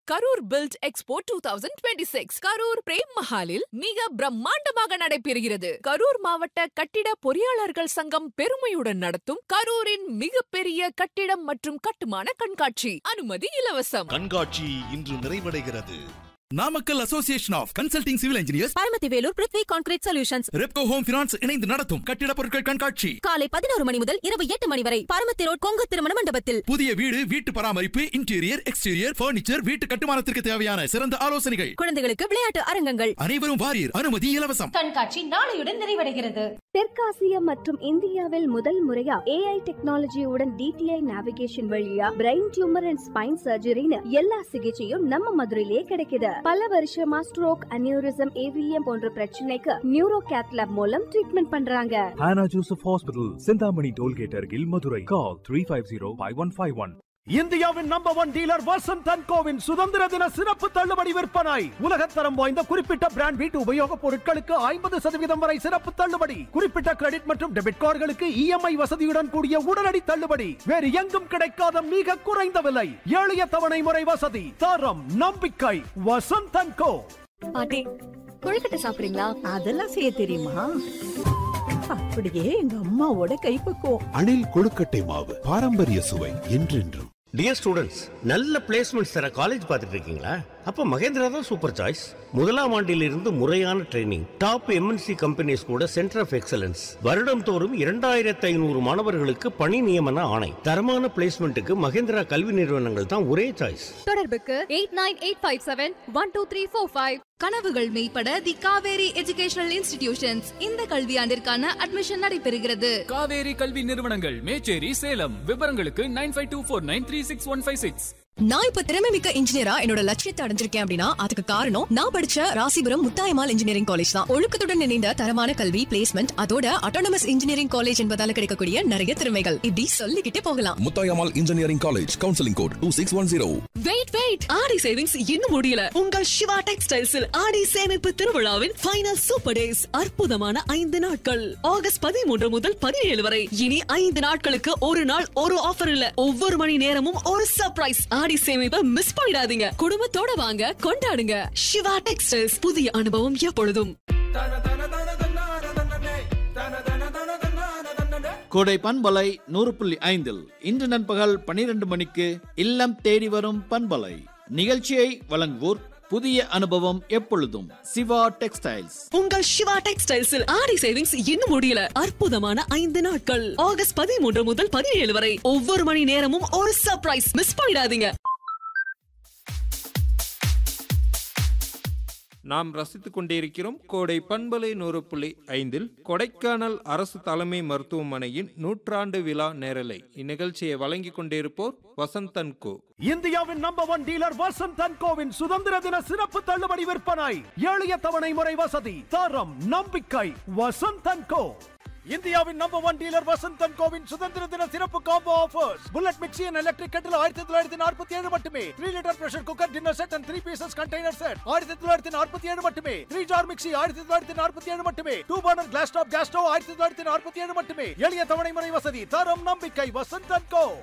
Karur build expo two thousand twenty six Karur Prem மஹாலில் மிக பிரம்மாண்டமாக நடைபெறுகிறது கரூர் மாவட்ட கட்டிட பொறியாளர்கள் சங்கம் பெருமையுடன் நடத்தும் கரூரின் மிகப்பெரிய கட்டிடம் மற்றும் கட்டுமான கண்காட்சி அனுமதி இலவசம் கண்காட்சி இன்று நிறைவடைகிறது Namakkal association of consulting civil engineers Paramathi Velur Prithvi concrete solutions Repco home finance இணைந்து நடத்தும் கட்டிட பொருட்கள் கண்காட்சி காலை பதினோரு மணி முதல் இரவு எட்டு மணி வரை பரமத்தி ரோட் கொங்கு திருமண மண்டபத்தில் புதிய வீடு வீட்டு பராமரிப்பு இன்டீரியர் எக்ஸ்டீரியர் பர்னிச்சர் வீட்டு கட்டுமானத்திற்கு தேவையான சிறந்த ஆலோசனைகள் குழந்தைகளுக்கு விளையாட்டு அரங்கங்கள் அனைவரும் வாரியர் அனுமதி இலவசம் கண்காட்சி நாளையுடன் நிறைவடைகிறது தெற்காசியா மற்றும் இந்தியாவில் முதல் முறையா ஏஐ டெக்னாலஜியுடன் டிடிஐ நேவிகேஷன் வழியா பிரெயின் டியூமர் அண்ட் ஸ்பைன் சர்ஜரின்னு எல்லா சிகிச்சையும் நம்ம மதுரையிலேயே கிடைக்குது பல வருஷமா ஸ்ட்ரோக் அனியூரிசம் ஏவிஎம் போன்ற பிரச்சனைக்கு நியூரோ கேத்லாப் மூலம் ட்ரீட்மெண்ட் பண்றாங்க Hannah Joseph Hospital, Sindhamani Tollgate Argil, Madurai. Call 350-5151. இந்தியாவின் number one dealer Vasanth and கோவின் சுதந்திர தின சிறப்பு தள்ளுபடி விற்பனை உலகத்தரம் வாய்ந்த குறிப்பிட்ட பிராண்ட் வீட்டு உபயோகப் பொருட்களுக்கு ஐம்பது சதவீதம் வரை சிறப்பு தள்ளுபடி குறிப்பிட்ட கிரெடிட் மற்றும் டெபிட் கார்டுகளுக்கு இஎம்ஐ வசதியுடன் கூடிய உடனடி தள்ளுபடி வேறு எங்கும் கிடைக்காத மிக குறைந்த விலை எளிய தவணை முறை வசதி தரம் நம்பிக்கை வசந்த் அண்ட் கோ பாட்டி கொழுக்கட்டை சாப்பிடுறீங்களா அதெல்லாம் செய்ய தெரியுமா அப்படியே எங்க அம்மாவோட கைப்பக்குவம் அணில் கொழுக்கட்டை மாவு பாரம்பரிய சுவை என்றென்றும் டியர் ஸ்டூடெண்ட்ஸ் நல்ல பிளேஸ்மெண்ட்ஸ் தர காலேஜ் பார்த்துட்டு இருக்கீங்களா அப்போ மகேந்திரா தான் சூப்பர் சாய்ஸ் முதலாம் ஆண்டிலிருந்து முறையான ட்ரைனிங் டாப் எம்என்சி கம்பெனிஸ் கூட சென்டர் ஆஃப் எக்ஸலன்ஸ் வருடம் தோறும் இரண்டாயிரத்து ஐநூறு மாணவர்களுக்கு பணி நியமன ஆணை தரமான பிளேஸ்மெண்ட்டுக்கு மகேந்திரா கல்வி நிறுவனங்கள் தான் ஒரே சாய்ஸ் தொடர்புக்கு eight nine eight five seven one two three four five கனவுகள் மெய்ப்பட தி காவேரி எஜுகேஷனல் இன்ஸ்டிடியூஷன்ஸ் இந்த கல்வியாண்டிற்கான அட்மிஷன் நடைபெறுகிறது காவேரி கல்வி நிறுவனங்கள் மேச்சேரி சேலம் விவரங்களுக்கு nine five two four nine three six one five six நான் இப்ப திறமை மிக்க இன்ஜினியரா என்னோட லட்சியத்தை அடைஞ்சிருக்கேன் அப்படின்னா அதுக்கு காரணம் நான் படிச்ச ராசிபுரம் முத்தாயமால் இன்ஜினியரிங் காலேஜ் தான் ஒழுக்கத்துடன் இணைந்த தரமான கல்வி பிளேஸ்மெண்ட் அதோட அட்டானமஸ் இன்ஜினியரிங் காலேஜ் என்பதால கிடைக்கக்கூடிய நிறைய திறமைகள் இப்படி சொல்லிக்கிட்டே போகலாம் Muthayammal engineering college counselling code two six one zero wait wait Aadi savings இன்னும் முடியல உங்கள் சிவா டெக்ஸ்டைல்ஸில் ஆடி சேமிப்பு திருவிழாவின் ஃபைனல் சூப்பர் டேஸ் அற்புதமான ஐந்து நாட்கள் ஆகஸ்ட் பதிமூன்று முதல் பதினேழு வரை இனி ஐந்து நாட்களுக்கு ஒரு நாள் ஒரு ஆஃபர் இல்ல ஒவ்வொரு மணி நேரமும் ஒரு சர்ப்ரைஸ் ஆடி சேமிப்பை மிஸ் பண்ணிடாதீங்க குடும்பத்தோட வாங்க கொண்டாடுங்க சிவா டெக்ஸ்டைல்ஸ் புதிய அனுபவம் எப்பொழுதும் கோடை பண்பலை நூறு புள்ளி ஐந்தில் இன்று நண்பகல் பனிரெண்டு மணிக்கு இல்லம் தேடி வரும் பண்பலை நிகழ்ச்சியை வழங்குவோர் புதிய அனுபவம் எப்பொழுதும் சிவா டெக்ஸ்டைல்ஸ் உங்கள் சிவா டெக்ஸ்டைல்ஸில் ஆடி சேவிங்ஸ் இன்னும் முடியல அற்புதமான ஐந்து நாட்கள் ஆகஸ்ட் பதிமூன்று முதல் பதினேழு வரை ஒவ்வொரு மணி நேரமும் ஒரு சர்ப்ரைஸ் மிஸ் பண்ணிடாதீங்க நாம் ரசித்துக் கொண்டிருக்கிறோம் கோடை பண்பலை நூறு புள்ளி ஐந்தில் கொடைக்கானல் அரசு தலைமை மருத்துவமனையின் நூற்றாண்டு விழா நேரலை இந்நிகழ்ச்சியை வழங்கிக் கொண்டிருப்போர் வசந்தன் கோ இந்தியாவின் number one dealer Vasanth and கோவின் சுதந்திர தின சிறப்பு தள்ளுபடி விற்பனை எளிய தவணை முறை வசதி தரம் நம்பிக்கை வசந்த் அண்ட் கோ இந்தியாவின் number one dealer Vasanth and கோவின் சுதந்திர தின சிறப்பு combo offers bullet mixie and electric kettle ஆயிரத்தி தொள்ளாயிரத்தி நாற்பத்தி ஏழு மட்டுமே three litre pressure cooker dinner set and three pieces container set ஆயிரத்தி தொள்ளாயிரத்தி நாற்பத்தி ஏழு மட்டுமே த்ரீ ஜார் மிக்சி ஆயிரத்தி தொள்ளாயிரத்தி நாற்பத்தி ஏழு மட்டுமே two burner glass top gas stove ஆயிரத்தி தொள்ளாயிரத்தி நாற்பத்தி ஏழு மட்டுமே எளிய தவணை முறை வசதி தரம் நம்பிக்கை வசந்த் அண்ட் கோ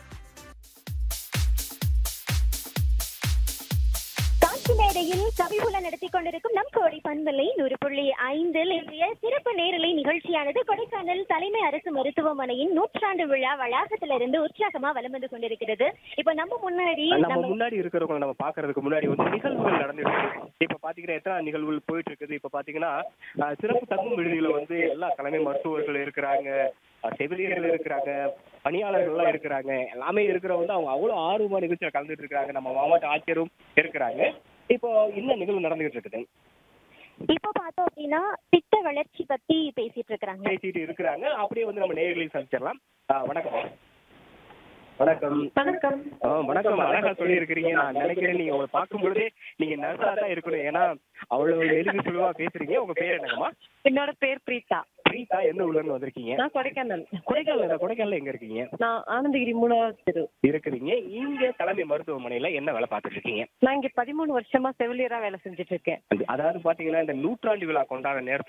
காட்சி மேடையில் கவிபுல நடத்தி கொண்டிருக்கும் நம் கோடை பண்பலை நூறு புள்ளி ஐந்தில் இன்றைய சிறப்பு நேரலை நிகழ்ச்சியானது கொடைக்கானல் தலைமை அரசு மருத்துவமனையின் நூற்றாண்டு விழா வளாகத்திலிருந்து உற்சாகமா வலம் வந்து கொண்டிருக்கிறது இப்ப நம்ம முன்னாடி நம்ம நம்ம முன்னாடி இருக்கிறவங்க நம்ம பாக்குறதுக்கு முன்னாடி வந்து நிகழ்வுகள் நடந்துட்டு இருக்கு இப்ப பாத்தீங்கன்னா எத்தனை நிகழ்வுகள் போயிட்டு இருக்குது இப்ப பாத்தீங்கன்னா அஹ், சிறப்பு தங்கும் விடுதியில வந்து எல்லா தலைமை மருத்துவர்கள் இருக்கிறாங்க அஹ், செவிலியர்கள் இருக்கிறாங்க பணியாளர்கள் எல்லாம் இருக்கிறாங்க எல்லாமே இருக்கிற வந்து அவங்க அவ்வளவு ஆர்வமா நிகழ்ச்சியில கலந்துட்டு இருக்காங்க நம்ம மாவட்ட ஆட்சியரும் இருக்கிறாங்க இப்போ என்ன நிகழ்வு நடந்துகிட்டு இருக்குது இப்ப பார்த்தோம் அப்படின்னா திட்ட வளர்ச்சி பத்தி பேசிட்டு இருக்கிறாங்க பேசிட்டு இருக்கிறாங்க அப்படியே வந்து நம்ம நேர்களையும் சந்திச்சிடலாம் அஹ், வணக்கம் வணக்கம் வணக்கம் ஆ, வணக்கம் அழகா சொல்லி இருக்கிறீங்க நான் நினைக்கிறேன் நீங்க உங்களை பார்க்கும் பொழுதே நீங்க நர்ஸா தான் இருக்கணும் ஏன்னா அவ்வளவு நெருங்கி சுழுவா பேசுறீங்க உங்க பேர் என்னங்கம்மா என்னோட பேர் பிரீதா பிரீதா எந்த ஊர்ல இருந்து வந்திருக்கீங்க நான் கொடைக்கானல் கொடைக்கானல் கொடைக்கானல் எங்க இருக்கீங்க நான் ஆனந்தகிரி மூணாவது தெரு இருக்கிறீங்க இங்க தலைமை மருத்துவமனையில என்ன வேலை பார்த்துட்டு இருக்கீங்க நான் இங்க பதிமூணு வருஷமா செவிலியரா வேலை செஞ்சுட்டு இருக்கேன் அதாவது பாத்தீங்கன்னா இந்த நூற்றாண்டு விழா கொண்டாட நேரத்துல